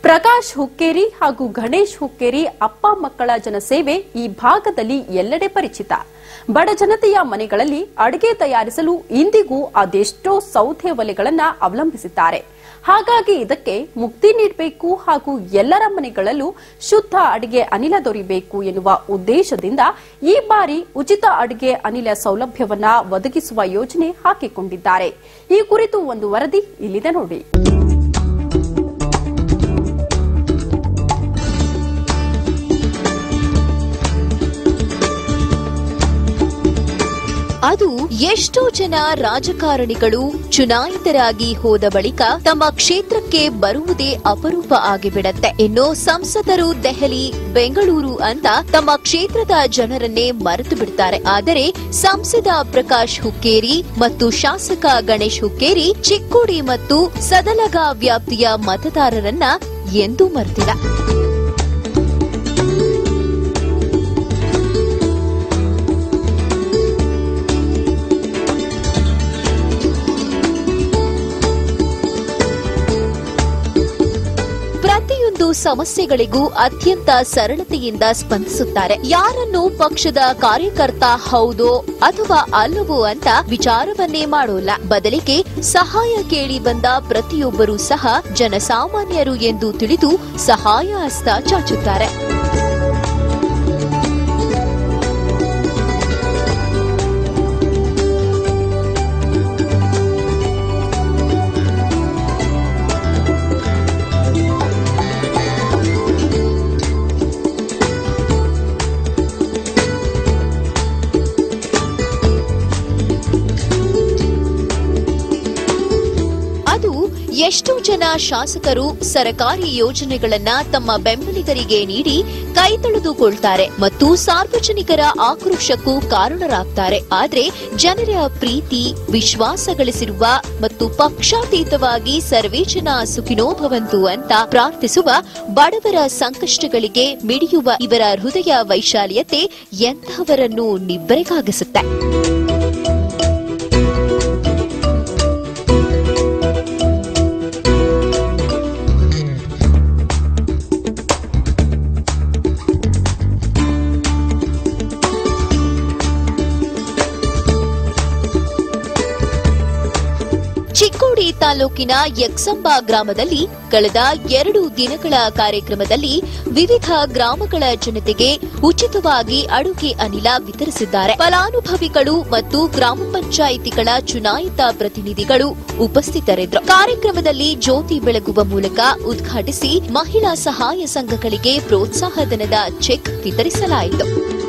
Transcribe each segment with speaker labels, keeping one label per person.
Speaker 1: ಪ್ರಕಾಶ್ ಹುಕ್ಕೇರಿ ಹಾಗೂ ಗಣೇಶ್ ಹುಕ್ಕೇರಿ ಅಪ್ಪ ಮಕ್ಕಳ ಜನಸೇವೆ ಈ ಭಾಗದಲ್ಲಿ ಎಲ್ಲೆಡೆ ಪರಿಚಿತ ಬಡ ಜನತೆಯ ಮನೆಗಳಲ್ಲಿ ಅಡುಗೆ ತಯಾರಿಸಲು ಇಂದಿಗೂ ಅದೆಷ್ಟೋ ಸೌದೆ ಒಲೆಗಳನ್ನ ಅವಲಂಬಿಸಿದ್ದಾರೆ ಹಾಗಾಗಿ ಇದಕ್ಕೆ ಮುಕ್ತಿ ನೀಡಬೇಕು ಹಾಗೂ ಎಲ್ಲರ ಮನೆಗಳಲ್ಲೂ ಶುದ್ಧ ಅಡುಗೆ ಅನಿಲ ದೊರೆಯಬೇಕು ಎನ್ನುವ ಉದ್ದೇಶದಿಂದ ಈ ಬಾರಿ ಉಚಿತ ಅಡುಗೆ ಅನಿಲ ಸೌಲಭ್ಯವನ್ನ ಒದಗಿಸುವ ಯೋಜನೆ ಹಾಕಿಕೊಂಡಿದ್ದಾರೆ ಈ ಕುರಿತು ಒಂದು ವರದಿ ಇಲ್ಲಿದೆ ನೋಡಿ
Speaker 2: ಅದು ಎಷ್ಟೋ ಜನ ರಾಜಕಾರಣಿಗಳು ಚುನಾಯಿತರಾಗಿ ಹೋದ ಬಳಿಕ ತಮ್ಮ ಕ್ಷೇತ್ರಕ್ಕೆ ಬರುವುದೇ ಅಪರೂಪ ಆಗಿಬಿಡತ್ತೆ ಇನ್ನು ಸಂಸದರು ದೆಹಲಿ ಬೆಂಗಳೂರು ಅಂತ ತಮ್ಮ ಕ್ಷೇತ್ರದ ಜನರನ್ನೇ ಮರೆತು ಬಿಡ್ತಾರೆ ಆದರೆ ಸಂಸದ ಪ್ರಕಾಶ್ ಹುಕ್ಕೇರಿ ಮತ್ತು ಶಾಸಕ ಗಣೇಶ್ ಹುಕ್ಕೇರಿ ಚಿಕ್ಕೋಡಿ ಮತ್ತು ಸದಲಗ ವ್ಯಾಪ್ತಿಯ ಮತದಾರರನ್ನ ಎಂದೂ ಮರೆತಿಲ್ಲ ಪ್ರತಿಯೊಂದು ಸಮಸ್ಯೆಗಳಿಗೂ ಅತ್ಯಂತ ಸರಳತೆಯಿಂದ ಸ್ಪಂದಿಸುತ್ತಾರೆ ಯಾರನ್ನು ಪಕ್ಷದ ಕಾರ್ಯಕರ್ತ ಹೌದೋ ಅಥವಾ ಅಲ್ಲವೋ ಅಂತ ವಿಚಾರವನ್ನೇ ಮಾಡೋಲ್ಲ ಬದಲಿಗೆ ಸಹಾಯ ಕೇಳಿ ಬಂದ ಪ್ರತಿಯೊಬ್ಬರೂ ಸಹ ಜನಸಾಮಾನ್ಯರು ಎಂದು ತಿಳಿದು ಸಹಾಯ ಹಸ್ತ ಚಾಚುತ್ತಾರೆ ಅದು ಎಷ್ಟೋ ಜನ ಶಾಸಕರು ಸರಕಾರಿ ಯೋಜನೆಗಳನ್ನ ತಮ್ಮ ಬೆಂಬಲಿಗರಿಗೆ ನೀಡಿ ಕೈ ತೊಳೆದುಕೊಳ್ತಾರೆ ಮತ್ತು ಸಾರ್ವಜನಿಕರ ಆಕ್ರೋಶಕ್ಕೂ ಕಾರಣರಾಗ್ತಾರೆ ಆದ್ರೆ ಜನರ ಪ್ರೀತಿ ವಿಶ್ವಾಸ ಗಳಿಸಿರುವ ಮತ್ತು ಪಕ್ಷಾತೀತವಾಗಿ ಸರ್ವೇ ಜನ ಸುಖಿನೋ ಭವಂತು ಅಂತ ಪ್ರಾರ್ಥಿಸುವ ಬಡವರ ಸಂಕಷ್ಟಗಳಿಗೆ ಮಿಡಿಯುವ ಇವರ ಹೃದಯ ವೈಶಾಲ್ಯತೆ ಎಂಥವರನ್ನು ನಿಬ್ಬರೆಗಾಗಿಸುತ್ತೆ ಚಿಕ್ಕೋಡಿ ತಾಲೂಕಿನ ಯಕ್ಸಂಬ ಗ್ರಾಮದಲ್ಲಿ ಕಳೆದ ಎರಡು ದಿನಗಳ ಕಾರ್ಯಕ್ರಮದಲ್ಲಿ ವಿವಿಧ ಗ್ರಾಮಗಳ ಜನತೆಗೆ ಉಚಿತವಾಗಿ ಅಡುಗೆ ಅನಿಲ ವಿತರಿಸಿದ್ದಾರೆ ಫಲಾನುಭವಿಗಳು ಮತ್ತು ಗ್ರಾಮ ಪಂಚಾಯಿತಿಗಳ ಚುನಾಯಿತ ಪ್ರತಿನಿಧಿಗಳು ಉಪಸ್ಥಿತರಿದ್ದರು ಕಾರ್ಯಕ್ರಮದಲ್ಲಿ ಜ್ಯೋತಿ ಬೆಳಗುವ ಮೂಲಕ ಉದ್ಘಾಟಿಸಿ ಮಹಿಳಾ ಸಹಾಯ ಸಂಘಗಳಿಗೆ ಪ್ರೋತ್ಸಾಹಧನದ ಚೆಕ್ ವಿತರಿಸಲಾಯಿತು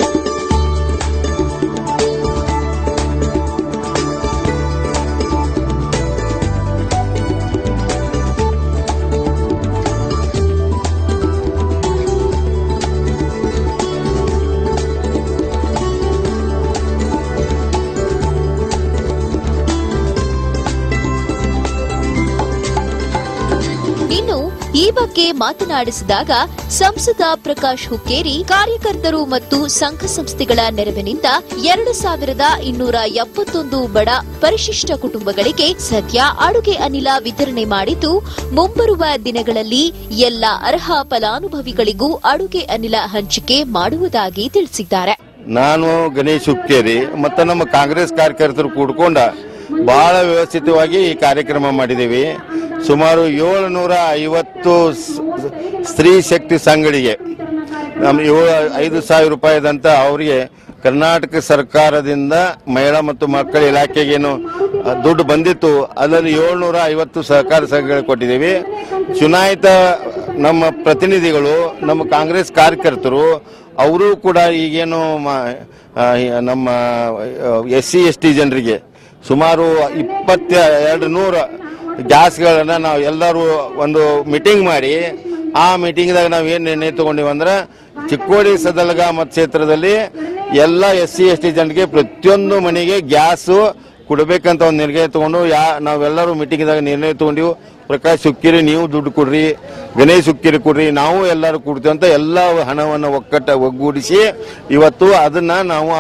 Speaker 2: ಇನ್ನು ಈ ಬಗ್ಗೆ ಮಾತನಾಡಿಸಿದಾಗ ಸಂಸದ ಪ್ರಕಾಶ್ ಹುಕ್ಕೇರಿ ಕಾರ್ಯಕರ್ತರು ಮತ್ತು ಸಂಘ ಸಂಸ್ಥೆಗಳ ನೆರವಿನಿಂದ ಎರಡು ಸಾವಿರದ ಇನ್ನೂರ ಎಪ್ಪತ್ತೊಂದು ಬಡ ಪರಿಶಿಷ್ಟ ಕುಟುಂಬಗಳಿಗೆ ಸದ್ಯ ಅಡುಗೆ ಅನಿಲ ವಿತರಣೆ ಮಾಡಿದ್ದು ಮುಂಬರುವ ದಿನಗಳಲ್ಲಿ ಎಲ್ಲ ಅರ್ಹ ಫಲಾನುಭವಿಗಳಿಗೂ ಅಡುಗೆ ಅನಿಲ ಹಂಚಿಕೆ ಮಾಡುವುದಾಗಿ ತಿಳಿಸಿದ್ದಾರೆ
Speaker 3: ನಾನು ಗಣೇಶ್ ಹುಕ್ಕೇರಿ ಮತ್ತು ನಮ್ಮ ಕಾಂಗ್ರೆಸ್ ಕಾರ್ಯಕರ್ತರು ಕೂಡ್ಕೊಂಡ ಬಹಳ ವ್ಯವಸ್ಥಿತವಾಗಿ ಈ ಕಾರ್ಯಕ್ರಮ ಮಾಡಿದ್ದೀವಿ ಸುಮಾರು ಏಳುನೂರ ಐವತ್ತು ಸ್- ಸ್ತ್ರೀ ಶಕ್ತಿ ಸಂಘಗಳಿಗೆ ನಮ್ಮ ಏಳು ಐದು ಸಾವಿರ ರೂಪಾಯಿದಂತ ಅವರಿಗೆ ಕರ್ನಾಟಕ ಸರ್ಕಾರದಿಂದ ಮಹಿಳಾ ಮತ್ತು ಮಕ್ಕಳ ಇಲಾಖೆಗೇನು ಆ, ದುಡ್ಡು ಬಂದಿತ್ತು ಅದರಲ್ಲಿ ಏಳ್ನೂರ ಐವತ್ತು ಸಹಕಾರ ಸಂಘಗಳಿಗೆ ಕೊಟ್ಟಿದ್ದೀವಿ ಚುನಾಯಿತ ನಮ್ಮ ಪ್ರತಿನಿಧಿಗಳು ನಮ್ಮ ಕಾಂಗ್ರೆಸ್ ಕಾರ್ಯಕರ್ತರು ಅವರು ಕೂಡ ಈಗೇನು ಮ- ಆ, ನಮ್ಮ ಎಸ್ ಸಿ ಎಸ್ ಟಿ ಜನರಿಗೆ ಸುಮಾರು ಇಪ್ಪತ್ತ ಎರಡು ನೂರ ಗ್ಯಾಸ್ಗಳನ್ನ ನಾವು ಎಲ್ಲರೂ ಒಂದು ಮೀಟಿಂಗ್ ಮಾಡಿ ಆ ಮೀಟಿಂಗ್ದಾಗ ನಾವು ಏನು ನಿರ್ಣಯ ತಗೊಂಡಿವಿ ಅಂದ್ರೆ ಚಿಕ್ಕೋಡಿ ಸದಲಗ ಮತಕ್ಷೇತ್ರದಲ್ಲಿ ಎಲ್ಲ ಎಸ್ ಸಿ ಎಸ್ ಟಿ ಜನರಿಗೆ ಪ್ರತಿಯೊಂದು ಮನೆಗೆ ಗ್ಯಾಸು ಕೊಡ್ಬೇಕಂತ ಒಂದು ನಿರ್ಣಯ ತಗೊಂಡು ಯಾ ನಾವೆಲ್ಲರೂ ಮೀಟಿಂಗ್ದಾಗ ನಿರ್ಣಯ ತಗೊಂಡಿವು ಪ್ರಕಾಶ್ ಸುಕ್ಕಿರಿ ನೀವು ದುಡ್ಡು ಕೊಡ್ರಿ ಗಣೇಶ್ ಸುಕ್ಕಿರಿ ಕೊಡ್ರಿ ನಾವು ಎಲ್ಲರೂ ಕೊಡ್ತೀವಿ ಅಂತ ಎಲ್ಲ ಹಣವನ್ನು ಒಕ್ಕಟ್ಟ ಒಗ್ಗೂಡಿಸಿ ಇವತ್ತು ಅದನ್ನ ನಾವು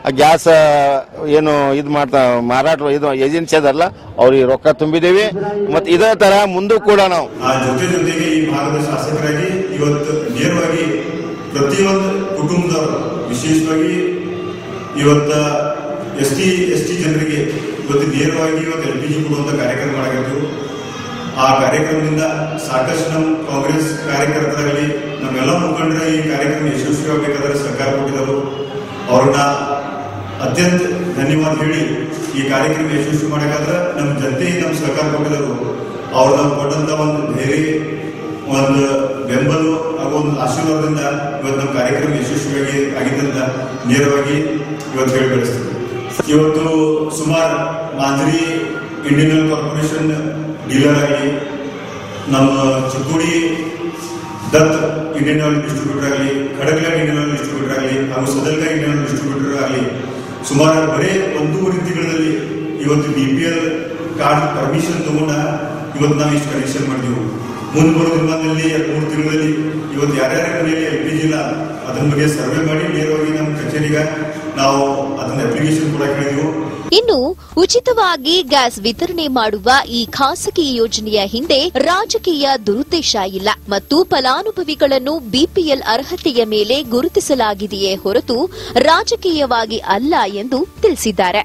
Speaker 3: ಆ ಗ್ಯಾಸ್ ಏನು ಇದು ಮಾಡ್ತಾ ಮಾರಾಟ ಇದು ಏಜೆನ್ಸಿ ಅದಲ್ಲ ಅವ್ರಿಗೆ ರೊಕ್ಕ ತುಂಬಿದ್ದೀವಿ ಮತ್ತು ಇದೇ ತರ ಮುಂದೂ ಕೂಡ ನಾವು
Speaker 4: ಆ ಜೊತೆ ಜೊತೆಗೆ ಈ ಭಾಗದ ಶಾಸಕರಾಗಿ ಇವತ್ತು ನೇರವಾಗಿ ಪ್ರತಿಯೊಂದು ಕುಟುಂಬದವರು ವಿಶೇಷವಾಗಿ ಇವತ್ತ ಎಸ್ ಟಿ ಎಸ್ ಟಿ ಜನರಿಗೆ ಇವತ್ತು ನೇರವಾಗಿ ಇವತ್ತು ಎಲ್ ಪಿ ಜಿ ಕೊಡುವಂತ ಕಾರ್ಯಕ್ರಮ ಮಾಡಾಗಿತ್ತು ಆ ಕಾರ್ಯಕ್ರಮದಿಂದ ಸಾಕಷ್ಟು ನಮ್ಮ ಕಾಂಗ್ರೆಸ್ ಕಾರ್ಯಕರ್ತರಾಗಲಿ ನಮ್ಮೆಲ್ಲ ಮುಖಂಡರ ಈ ಕಾರ್ಯಕ್ರಮ ಯಶಸ್ವಿಯಾಗಬೇಕಾದ್ರೆ ಸರ್ಕಾರ ಕೊಟ್ಟಿದ್ದರು ಅವ್ರನ್ನ ಅತ್ಯಂತ ಧನ್ಯವಾದ ಹೇಳಿ ಈ ಕಾರ್ಯಕ್ರಮ ಯಶಸ್ವಿ ಮಾಡಬೇಕಾದ್ರೆ ನಮ್ಮ ಜನತೆ ನಮ್ಮ ಸಹಕಾರ ಕೊಟ್ಟಿದ್ದರು ಅವ್ರು ನಾವು ಕೊಟ್ಟಂತ ಒಂದು ಧೈರ್ಯ ಒಂದು ಬೆಂಬಲ ಹಾಗೂ ಒಂದು ಆಶೀರ್ವಾದದಿಂದ ಇವತ್ತು ನಮ್ಮ ಕಾರ್ಯಕ್ರಮ ಯಶಸ್ವಿಯಾಗಿ ಆಗಿದ್ದಂತ ನೇರವಾಗಿ ಇವತ್ತು ಹೇಳಿ ಬೆಳೆಸ್ತೀವಿ ಇವತ್ತು ಸುಮಾರು Manjari Indian Oil Corporation dealer ಆಗಿ ನಮ್ಮ ಚಿಕ್ಕೋಡಿ ದತ್ ಇಂಡಿಯನ್ ಆಯಿಲ್ ಡಿಸ್ಟ್ರಿಬ್ಯೂಟರ್ ಆಗಲಿ ಖಡಗ್ಲ ಇಂಡಿಯನ್ ಆಯಿಲ್ ಡಿಸ್ಟ್ರಿಬ್ಯೂಟರ್ ಆಗಲಿ ಹಾಗೂ ಸದಲ್ಗ ಇಂಡಿಯನ್ ಆಯಿಲ್ ಡಿಸ್ಟ್ರಿಬ್ಯೂಟರ್ ಆಗಲಿ ಸುಮಾರು ಬರೇ ಒಂದೂವರೆ ತಿಂಗಳಲ್ಲಿ ಇವತ್ತು B P L card permission ತಗೊಂಡ ಇವತ್ತು ನಾವು ಇಷ್ಟು ಕನೆಕ್ಷನ್ ಮಾಡಿದೆವು ಮುಂದೆ ಬರೋ ದಿನದಲ್ಲಿ ಮೂರು ತಿಂಗಳಲ್ಲಿ ಇವತ್ತು ಯಾರ್ಯಾರ ಮನೆಯಲ್ಲಿ ಎಲ್ ಪಿ ಜಿ ಇಲ್ಲ ಅದ್ರ ಬಗ್ಗೆ ಸರ್ವೆ ಮಾಡಿ ನೇರವಾಗಿ ನಮ್ಮ ಕಚೇರಿಗೆ ನಾವು ಅದನ್ನ ಅಪ್ಲಿಕೇಶನ್ ಕೂಡ ಕೇಳಿದೆವು
Speaker 2: ಇನ್ನು ಉಚಿತವಾಗಿ ಗ್ಯಾಸ್ ವಿತರಣೆ ಮಾಡುವ ಈ ಖಾಸಗಿ ಯೋಜನೆಯ ಹಿಂದೆ ರಾಜಕೀಯ ದುರುದ್ದೇಶ ಇಲ್ಲ ಮತ್ತು ಫಲಾನುಭವಿಗಳನ್ನು ಬಿಪಿಎಲ್ ಅರ್ಹತೆಯ ಮೇಲೆ ಗುರುತಿಸಲಾಗಿದೆಯೇ ಹೊರತು ರಾಜಕೀಯವಾಗಿ ಅಲ್ಲ ಎಂದು ತಿಳಿಸಿದ್ದಾರೆ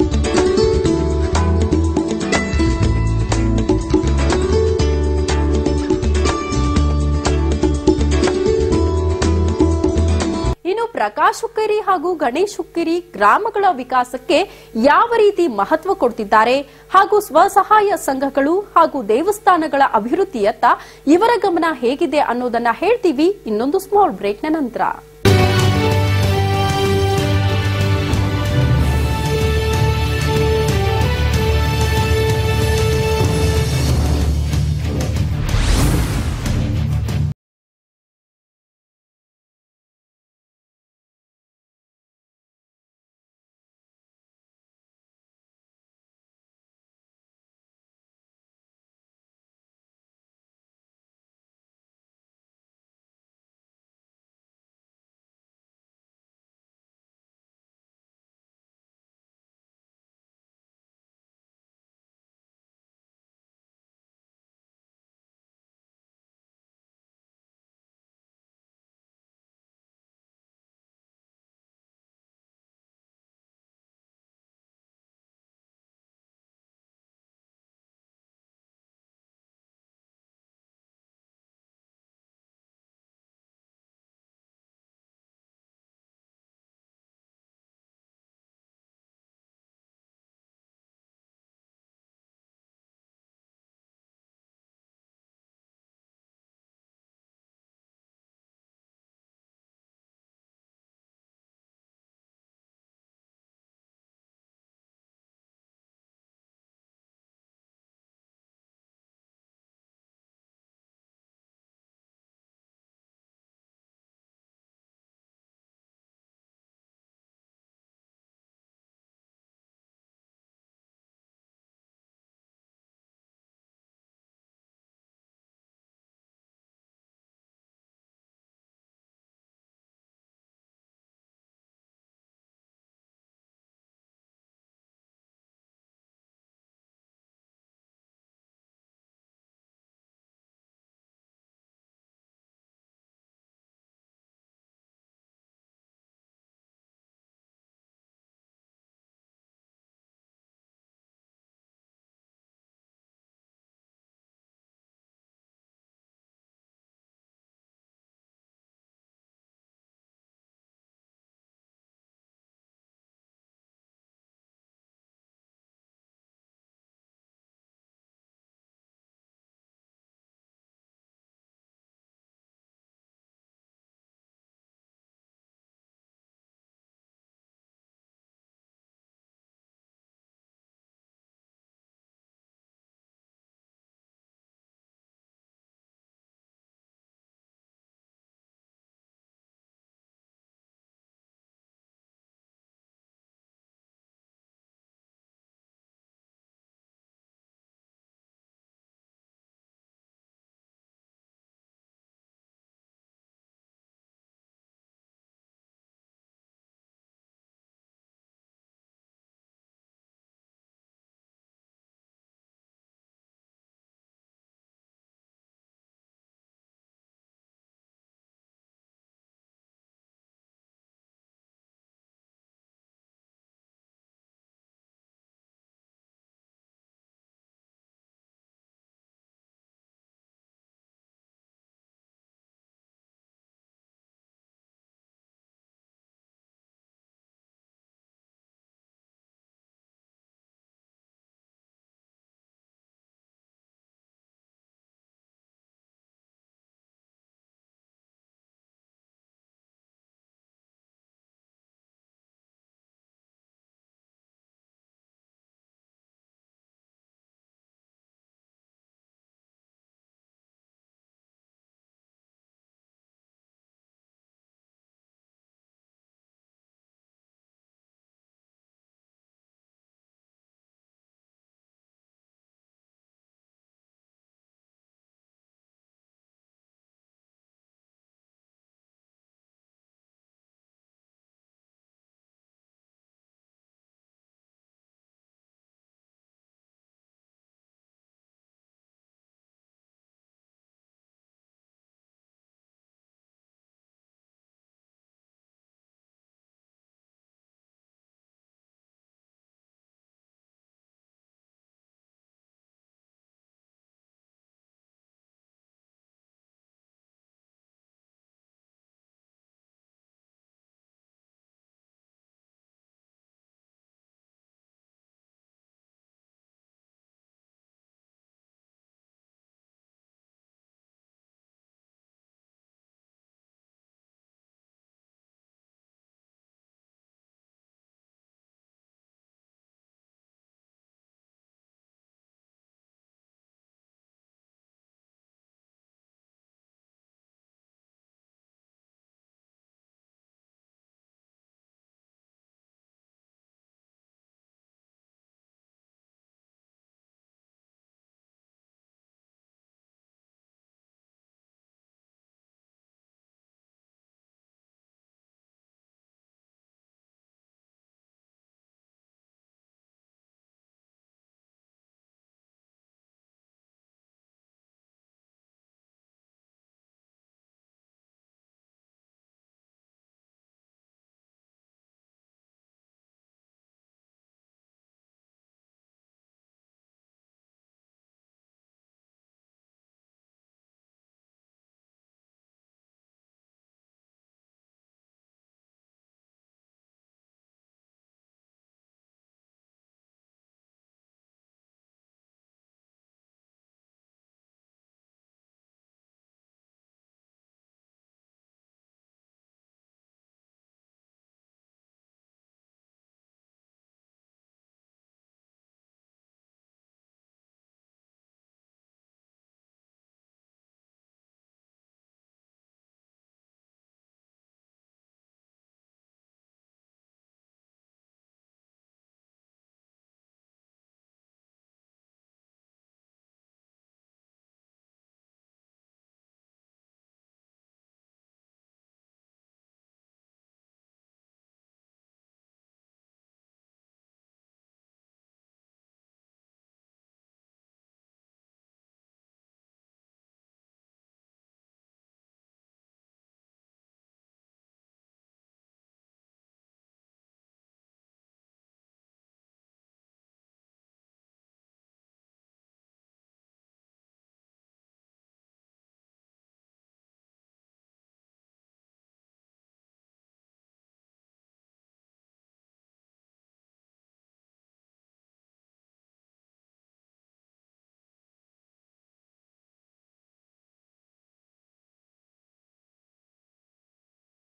Speaker 1: ಇನ್ನು ಪ್ರಕಾಶ್ ಹುಕ್ಕೇರಿ ಹಾಗೂ ಗಣೇಶ್ ಹುಕ್ಕೇರಿ ಗ್ರಾಮಗಳ ವಿಕಾಸಕ್ಕೆ ಯಾವ ರೀತಿ ಮಹತ್ವ ಕೊಡ್ತಿದ್ದಾರೆ ಹಾಗೂ ಸ್ವಸಹಾಯ ಸಂಘಗಳು ಹಾಗೂ ದೇವಸ್ಥಾನಗಳ ಅಭಿವೃದ್ಧಿಯತ್ತ ಇವರ ಗಮನ ಹೇಗಿದೆ ಅನ್ನೋದನ್ನ ಹೇಳ್ತೀವಿ ಇನ್ನೊಂದು ಸ್ಮಾಲ್ ಬ್ರೇಕ್ನ ನಂತರ